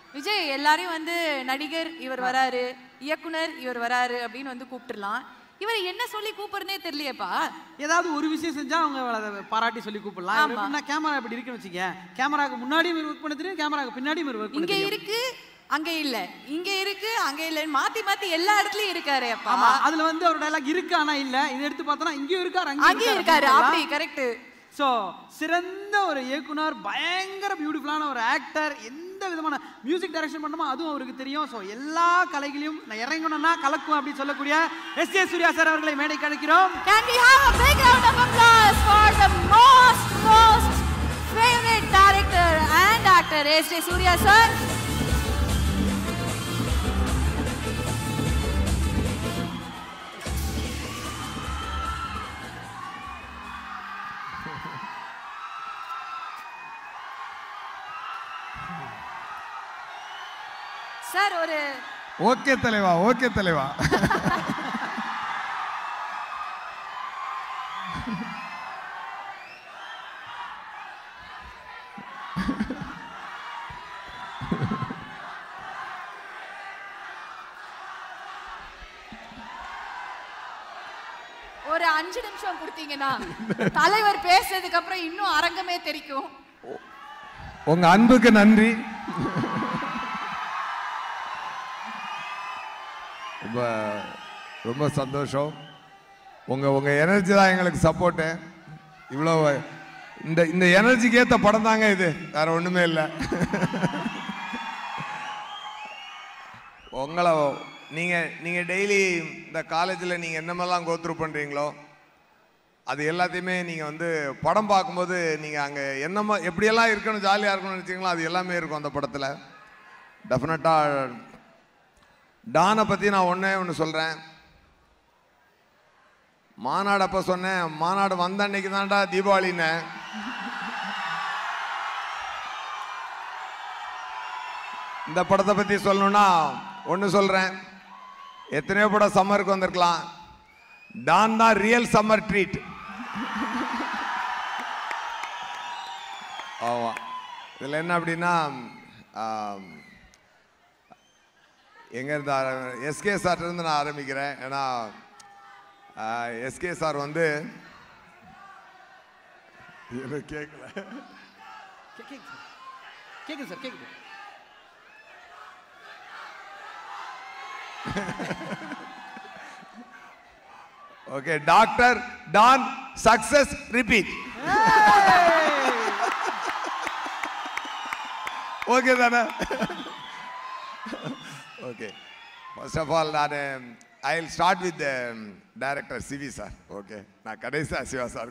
விஜய் எல்லாரையும் வந்து நடிகர் இவர் வராரு இயக்குனர் இவர் வராரு அப்படின்னு வந்து கூப்பிட்டுறலாம் இவர் என்ன சொல்லி கூப்பிடுறதே தெரியலையேப்பா ஏதாவது ஒரு விஷயம் செஞ்சா அவங்க அதை பாராட்டி சொல்லி கூப்பிடலாம் ஆமா. எப்படின்னா கேமரா இப்படி இருக்குன்னு வச்சுக்க கேமராக்கு முன்னாடியும் ஒர்க் பண்ண தெரியும் கேமராக்கு பின்னாடியும் ஒர்க் பண்ண இங்க தெரியும் இருக்கு அங்க இல்ல இங்க இருக்கு அங்க இல்ல மாத்தி மாத்தி எல்லா இடத்துலயும் இருக்காரு அப்பா ஆமா அதுல வந்து ஒரு டைலாக் இருக்கு ஆனா இல்ல இதை எடுத்து பார்த்தோம்னா இங்கேயும் இருக்காரு அங்கேயும் அங்கேயும் இருக்காரு அப்படி கரெக்ட் ஸோ சிறந்த ஒரு இயக்குனர் பயங்கர பியூட்டிஃபுல்லான ஒரு ஆக்டர் எந்த விதமான மியூசிக் டைரக்ஷன் பண்ணுமோ அதுவும் அவருக்கு தெரியும் ஸோ எல்லா கலைகளையும் நான் இறங்கணும்னா கலக்கும் அப்படின்னு சொல்லக்கூடிய எஸ் ஏ சூர்யா சார் அவர்களை மேடைக்கு அழைக்கிறோம் Can we have a big round of applause for the most, most favorite director and actor, S.J. Surya sir? Sir ஒரு ஓகே தலைவா ஓகே தலைவா ஒரு அஞ்சு நிமிஷம் கொடுத்தீங்கன்னா தலைவர் பேசுனதுக்கு அப்புறம் இன்னும் அரங்கமே தெரிக்கும் உங்க அன்புக்கு நன்றி ரொம்ப ரொம்ப சந்தோஷம் உங்க உங்க எனர்ஜி தான் எங்களுக்கு சப்போர்ட்டு இவ்வளோ இந்த இந்த எனர்ஜிக்கு ஏற்ற படம் தாங்க இது வேற ஒண்ணுமே இல்லை உங்களை நீங்க நீங்க டெய்லி இந்த காலேஜில் நீங்க என்னமெல்லாம் கோத்ரூ பண்றீங்களோ அது எல்லாத்தையுமே நீங்கள் வந்து படம் பார்க்கும்போது நீங்கள் அங்கே என்னமா எப்படியெல்லாம் இருக்கணும் ஜாலியாக இருக்கணும்னு நினச்சிங்களோ அது எல்லாமே இருக்கும் அந்த படத்தில் டெஃபினட்டாக டானை பற்றி நான் ஒன்றே ஒன்று சொல்கிறேன் மாநாடு அப்போ சொன்னேன் மாநாடு வந்த அன்னைக்கு தான்டா தீபாவளின்னு இந்த படத்தை பற்றி சொல்லணும்னா ஒன்று சொல்கிறேன் எத்தனையோ படம் சம்மருக்கு வந்திருக்கலாம் டான் தான் ரியல் சம்மர் ட்ரீட் ஆமா இதில் என்ன அப்படின்னா ஆம், எங்க இருந்து எஸ்கே இருந்து நான் ஆரம்பிக்கிறேன் ஏன்னா எஸ்கே சார் வந்து எனக்கு கேட்கல கேக்குது சார் கேக்குது okay doctor Don success repeat okay தானே ஓகே ஃபர்ஸ்ட் ஆஃப் ஆல் நான் I will start with director Cibi sir okay நான் கடைசியா Siva sir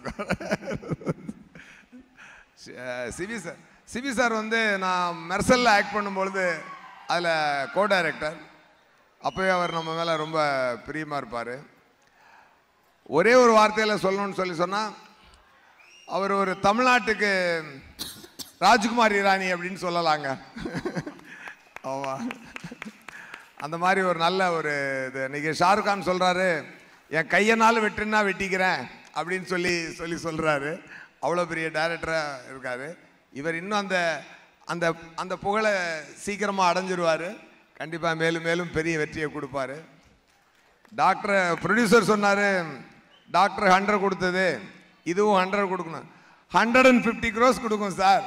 Cibi sir Cibi sir வந்து நான் மெர்சலில் ஆக்ட் பண்ணும்பொழுது அதில் கோ டைரக்டர் அப்போவே அவர் நம்ம மேலே ரொம்ப பிரியமாக இருப்பார் ஒரே ஒரு வார்த்தையில் சொல்லணும்னு சொல்லி சொன்னால் அவர் ஒரு தமிழ்நாட்டுக்கு ராஜ்குமார் இராணி அப்படின்னு சொல்லலாங்க ஆமா அந்த மாதிரி ஒரு நல்ல ஒரு இது இன்னைக்கு ஷாருக் கான் சொல்றாரு என் கையனால வெட்டுனா வெட்டிக்கிறேன் அப்படின்னு சொல்லி சொல்லி சொல்றாரு அவ்வளோ பெரிய டைரக்டராக இருக்காரு இவர் இன்னும் அந்த அந்த அந்த புகழை சீக்கிரமாக அடைஞ்சிருவாரு கண்டிப்பாக மேலும் மேலும் பெரிய வெற்றியை கொடுப்பாரு டாக்டர் ப்ரொடியூசர் சொன்னாரு டாக்டர் ஹண்ட்ரட் கொடுத்தது இதுவும் ஹண்ட்ரட் கொடுக்கணும் ஹண்ட்ரட் அண்ட் ஃபிஃப்டி க்ரோஸ் கொடுக்கும் சார்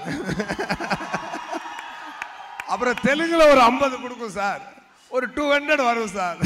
அப்புறம் தெலுங்குல ஒரு ஐம்பது கொடுக்கும் சார் ஒரு டூ ஹண்ட்ரட் வரும் சார்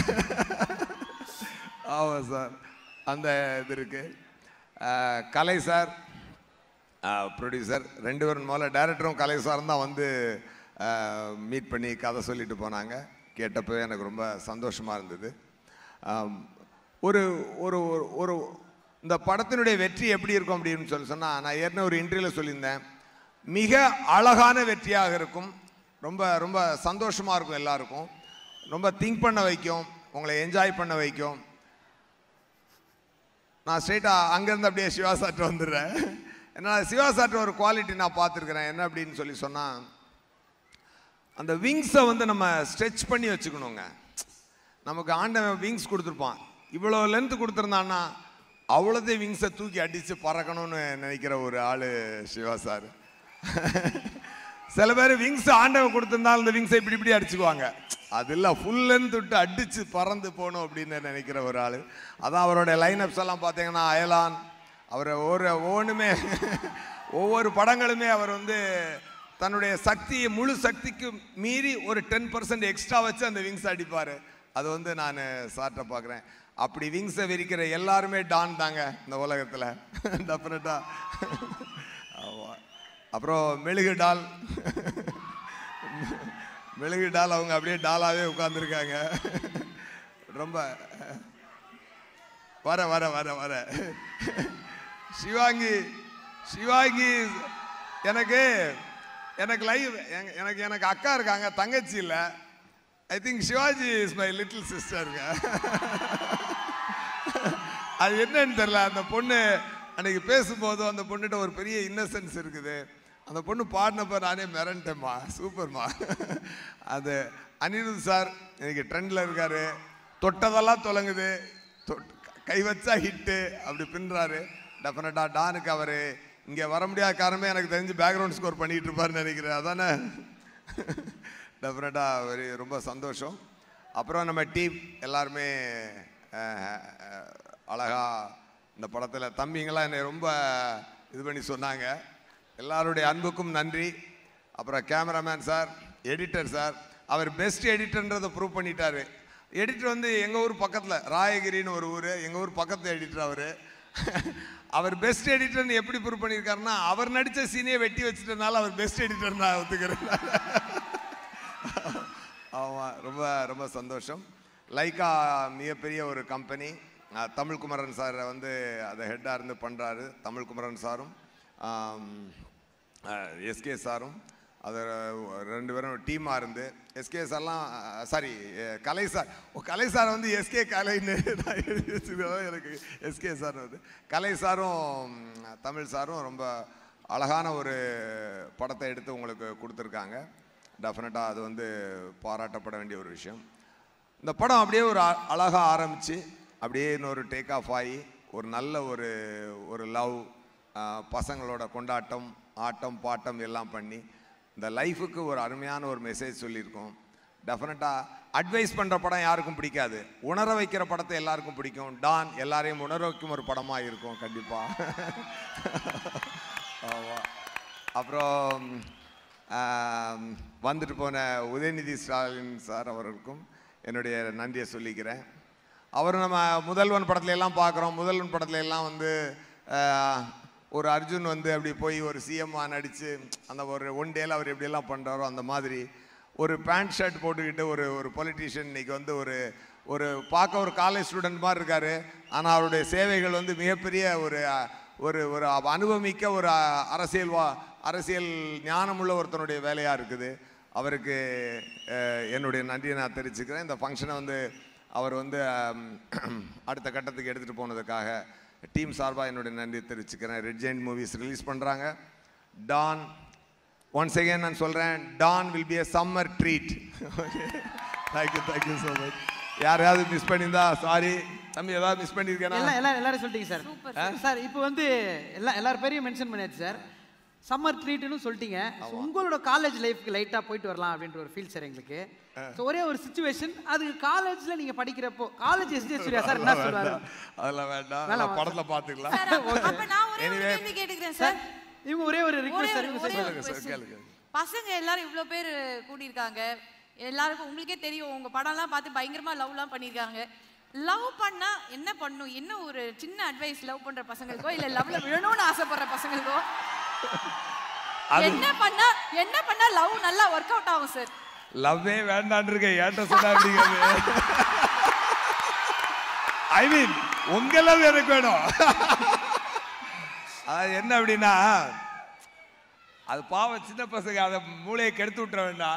ஆமாம் சார் அந்த இது இருக்கு அஹ், கலை சார் ப்ரொடியூசர் ரெண்டு பேரும் முதல்ல டைரக்டரும் கலை சாரும் தான் வந்து மீட் பண்ணி கதை சொல்லிட்டு போனாங்க கேட்டப்போ எனக்கு ரொம்ப சந்தோஷமாக இருந்தது ஆம், ஒரு ஒரு ஒரு- ஒரு இந்த படத்தினுடைய வெற்றி எப்படி இருக்கும் அப்படின்னு சொல்லி சொன்னால் நான் ஏற்கனவே ஒரு இன்டர்வியூவில் சொல்லியிருந்தேன் மிக அழகான வெற்றியாக இருக்கும் ரொம்ப ரொம்ப சந்தோஷமாக இருக்கும் எல்லாருக்கும் ரொம்ப திங்க் பண்ண வைக்கும் உங்களை என்ஜாய் பண்ண வைக்கும் நான் ஸ்ட்ரெயிட்டாக அங்கேருந்து அப்படியே சிவா சார்ட்ட வந்துடுறேன் ஏன்னா சிவா சார்ட்ட ஒரு குவாலிட்டி நான் பார்த்துருக்குறேன் என்ன அப்படின்னு சொல்லி சொன்னால் அந்த விங்ஸை வந்து நம்ம ஸ்ட்ரெச் பண்ணி வச்சுக்கணுங்க நமக்கு ஆண்டவன் விங்ஸ் கொடுத்துருப்பான் இவ்வளோ லென்த் கொடுத்துருந்தான்னா அவ்வளோதே விங்ஸை தூக்கி அடித்து பறக்கணும்னு நினைக்கிற ஒரு ஆள் சிவா சார் சில பேர் விங்ஸ் ஆண்டவன் கொடுத்திருந்தாலும் இந்த விங்ஸை இப்படி இப்படி அடிச்சுக்குவாங்க அது இல்லை ஃபுல் லென்த் விட்டு அடிச்சு பறந்து போகணும் அப்படின்னு நினைக்கிற ஒரு ஆள் அதான் அவருடைய லைனப்ஸ் எல்லாம் பார்த்தீங்கன்னா அயலான் அவர் ஒவ்வொரு ஒவ்வொன்றுமே ஒவ்வொரு படங்களுமே அவர் வந்து தன்னுடைய சக்தியை முழு சக்திக்கு மீறி ஒரு டென் பர்சன்ட் எக்ஸ்ட்ரா வச்சு அந்த விங்ஸ் அடிப்பார் அது வந்து நான் சார்ட்ட பார்க்குறேன் அப்படி விங்ஸை விரிக்கிற எல்லாருமே டான் தாங்க இந்த உலகத்தில் டெஃபினட்டாக ஆமாம் அப்புறம் மெழுகு டால் மெழுகு டால் அவங்க அப்படியே டாலாவே உட்காந்துருக்காங்க ரொம்ப வர வர வர வர சிவாங்கி சிவாங்கி எனக்கு எனக்கு லைவ் எனக்கு எனக்கு அக்கா இருக்காங்க தங்கச்சி இல்லை I think Sivaji is my little சிஸ்டருங்க அது என்னன்னு தெரியல அந்த பொண்ணு அன்னைக்கு பேசும்போது அந்த பொண்ணுகிட்ட ஒரு பெரிய இன்னசென்ஸ் இருக்குது அந்த பொண்ணு பாடினப்ப நானே மிரண்டேம்மா சூப்பர்மா அது அனிருத் சார் இன்னைக்கு ட்ரெண்டில் இருக்காரு தொட்டதெல்லாம் தொலங்குது தொட்- கை வச்சா ஹிட்டு அப்படி பின்னுறாரு டெஃபினட்டாக டானுக்கு அவர் இங்கே வர முடியாத காரணமே எனக்கு தெரிஞ்சு பேக்ரவுண்ட் ஸ்கோர் பண்ணிட்டு இருப்பாருன்னு நினைக்கிறேன் அதானே டெஃபினட்டாக வெரி ரொம்ப சந்தோஷம் அப்புறம் நம்ம டீம் எல்லாருமே அஹ், அஹ், அழகா இந்த படத்தில் தம்பிங்களாம் என்னை ரொம்ப இது பண்ணி சொன்னாங்க எல்லாருடைய அன்புக்கும் நன்றி அப்புறம் கேமராமேன் சார் எடிட்டர் சார் அவர் பெஸ்ட் எடிட்டர்ன்றதை ப்ரூவ் பண்ணிட்டாரு எடிட்டர் வந்து எங்கள் ஊர் பக்கத்தில் ராயகிரின்னு ஒரு ஊர் எங்கள் ஊர் பக்கத்து எடிட்டர் அவர் அவர் பெஸ்ட் எடிட்டர்னு எப்படி ப்ரூவ் பண்ணியிருக்காருன்னா அவர் நடித்த சீனையே வெட்டி வச்சுட்டனால அவர் பெஸ்ட் எடிட்டர் நான் ஒத்துக்கிறேன் ஆமாம் ரொம்ப ரொம்ப சந்தோஷம் லைக்கா மிகப்பெரிய ஒரு கம்பெனி தமிழ் குமரன் சார் வந்து அதை ஹெட்டாக இருந்து பண்ணுறாரு தமிழ் குமரன் சாரும் எஸ்கே சாரும் அது ரெண்டு பேரும் டீமாக இருந்து எஸ்கே சார்லாம் சாரி கலை சார் ஓ கலை சார் வந்து எஸ்கே கலைன்னு நான் எழுதி வச்சுருக்கேன் எனக்கு எஸ்கே சார் வந்து கலை சாரும் தமிழ் சாரும் ரொம்ப அழகான ஒரு படத்தை எடுத்து உங்களுக்கு கொடுத்துருக்காங்க டெஃபினட்டாக அது வந்து பாராட்டப்பட வேண்டிய ஒரு விஷயம் இந்த படம் அப்படியே ஒரு அ- அழகா ஆரம்பித்து அப்படியே இன்னொரு டேக் ஆஃப் ஆகி ஒரு நல்ல ஒரு ஒரு லவ் பசங்களோட கொண்டாட்டம் ஆட்டம் பாட்டம் எல்லாம் பண்ணி இந்த லைஃபுக்கு ஒரு அருமையான ஒரு மெசேஜ் சொல்லியிருக்கோம் டெஃபினட்டாக அட்வைஸ் பண்ணுற படம் யாருக்கும் பிடிக்காது உணர வைக்கிற படத்தை எல்லாருக்கும் பிடிக்கும் டான் எல்லாரையும் உணர வைக்கும் ஒரு படமாக இருக்கும் கண்டிப்பாக ஆமாம் அப்புறம் ஆம், வந்துட்டு போன உதயநிதி ஸ்டாலின் சார் அவர்களுக்கும் என்னுடைய நன்றியை சொல்லிக்கிறேன் அவர் நம்ம முதல்வன் படத்துல எல்லாம் பார்க்குறோம் முதல்வன் படத்துல எல்லாம் வந்து ஆ, ஒரு அர்ஜுன் வந்து அப்படி போய் ஒரு சிஎம்மாக நடித்து அந்த ஒரு ஒன் டேல அவர் எப்படியெல்லாம் பண்ணுறாரோ அந்த மாதிரி ஒரு பேண்ட் ஷர்ட் போட்டுக்கிட்டு ஒரு ஒரு பொலிட்டீஷியன் இன்னைக்கு வந்து ஒரு ஒரு பார்க்க ஒரு காலேஜ் ஸ்டூடெண்ட் மாதிரி இருக்காரு ஆனால் அவருடைய சேவைகள் வந்து மிகப்பெரிய ஒரு அஹ், ஒரு ஒரு அனுபவமிக்க ஒரு அஹ், அரசியல் வா அரசியல் ஞானமுள்ள ஒருத்தனுடைய வேலையாக இருக்குது அவருக்கு அஹ், என்னுடைய நன்றியை நான் தெரிவிச்சுக்கிறேன் இந்த ஃபங்க்ஷனை வந்து அவர் வந்து அம், அடுத்த கட்டத்துக்கு எடுத்துகிட்டு போனதுக்காக டீம் சார்பாக என்னுடைய நன்றி தெரிவிச்சுக்கிறேன் ரெட் ஜெயின் மூவிஸ் ரிலீஸ் பண்ணுறாங்க டான் ஒன்ஸ் அகேன் நான் சொல்கிறேன் Don will be a summer treat thank you thank you so much யாரையாவது மிஸ் பண்ணியிருந்தா சாரி தம்பி ஏதாவது மிஸ் பண்ணியிருக்கேனா எல்லாம் எல்லாரும் எல்லாரும் சொல்லிட்டீங்க சார் சார் இப்போ வந்து எல்லா எல்லார் பேரையும் மென்ஷன் பண்ணியாச்சு சார் சம்மர் ட்ரீட்னு சொல்லிட்டீங்க So, உங்களோட காலேஜ் லைஃப்க்கு லைட்டாக போயிட்டு வரலாம் அப்படின்ற ஒரு ஃபீல் சார் எங்களுக்கு ஸோ ஒரே ஒரு சுச்சுவேஷன் அது காலேஜில் நீங்கள் படிக்கிறப்போ காலேஜ் எஸ்டி சூர்யா சார் என்ன சொல்றாரு அதெல்லாம் வேண்டாம் வேணாம், நான் படத்தில் பார்த்துக்கலாம் சார், அப்ப நான் ஒரே ஒரு Anyway. கேள்வி கேட்டுக்கிறேன் சார் சார் இவங்க ஒரே ஒரு ஒரே ரிக்வஸ்ட் சார் ஒரு- இவங்க ஒரே சார் ஒரு சொல்லுங்க சார், question. கேளுங்க. பசங்க எல்லாரும் இவ்வளோ பேர் கூடியிருக்காங்க எல்லாருக்கும் உங்களுக்கே தெரியும் உங்க படம்லாம் பார்த்து பயங்கரமா லவ்லாம் பண்ணியிருக்காங்க லவ் பண்ணா என்ன பண்ணும் என்ன ஒரு சின்ன அட்வைஸ் லவ் பண்ற பசங்களுக்கோ இல்ல லவ்ல விழணும்னு ஆசைப்படுற பசங்களுக்கோ என்ன பண்ணா என்ன பண்ணா லவ் நல்லா ஒர்க் அவுட் ஆகும் சார் லவ்வே வேண்டான் இருக்கேன் ஏன்ட்ட சொன்னா அப்படிங்கிறது ஐ மீன் உங்க லவ் எனக்கு வேணும் அது என்ன அப்படின்னா அது பாவம் சின்ன பசங்க அதை மூளையை கெடுத்து விட்டுற வேண்டாம்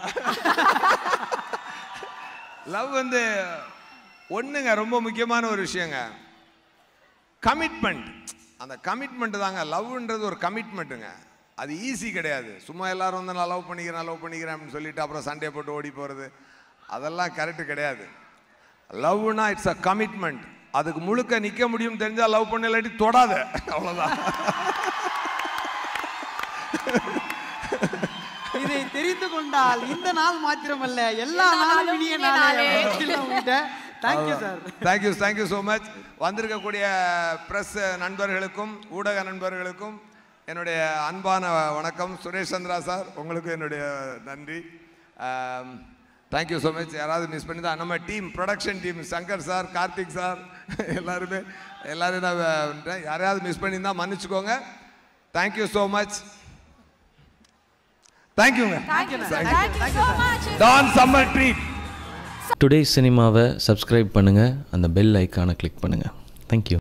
லவ் வந்து ஒண்ணுங்க ரொம்ப முக்கியமான ஒரு விஷயங்க கமிட்மெண்ட் அந்த கமிட்மெண்ட் தாங்க லவ்ன்றது ஒரு கமிட்மெண்ட்டுங்க அது ஈஸி கிடையாது சும்மா எல்லாரும் வந்து நான் லவ் பண்ணிக்கிறேன் லவ் பண்ணிக்கிறேன் அப்படின்னு சொல்லிட்டு அப்புறம் சண்டே போட்டு ஓடி போகிறது அதெல்லாம் கரெக்டு கிடையாது லவ்னா இட்ஸ் அ கமிட்மெண்ட் அதுக்கு முழுக்க நிற்க முடியும் தெரிஞ்சால் லவ் பண்ண இல்லாட்டி தொடாத அவ்வளோதான் இது கொண்டால் இந்த நாள் மாத்திரமல்ல எல்லா நாளும் இனிய நாளே உங்ககிட்ட thank you sir thank you thank you so much வந்திருக்கக்கூடிய ப்ரெஸ் நண்பர்களுக்கும் ஊடக நண்பர்களுக்கும் என்னுடைய அன்பான வணக்கம் சுரேஷ் சந்திரா சார் உங்களுக்கு என்னுடைய நன்றி தேங்க்யூ ஸோ மச் யாராவது மிஸ் பண்ணி தான் நம்ம team production team Shankar sir Karthik sir எல்லாருமே எல்லாரும் நான் வந்துட்டேன். யாரையாவது மிஸ் பண்ணியிருந்தா மன்னிச்சுக்கோங்க தேங்க்யூ ஸோ மச் தேங்க்யூங்க thank you sir thank you so much Don summer treat today சினிமாவை சப்ஸ்கிரைப் பண்ணுங்கள் அந்த பெல் ஐக்கானை கிளிக் பண்ணுங்கள் தேங்க்யூ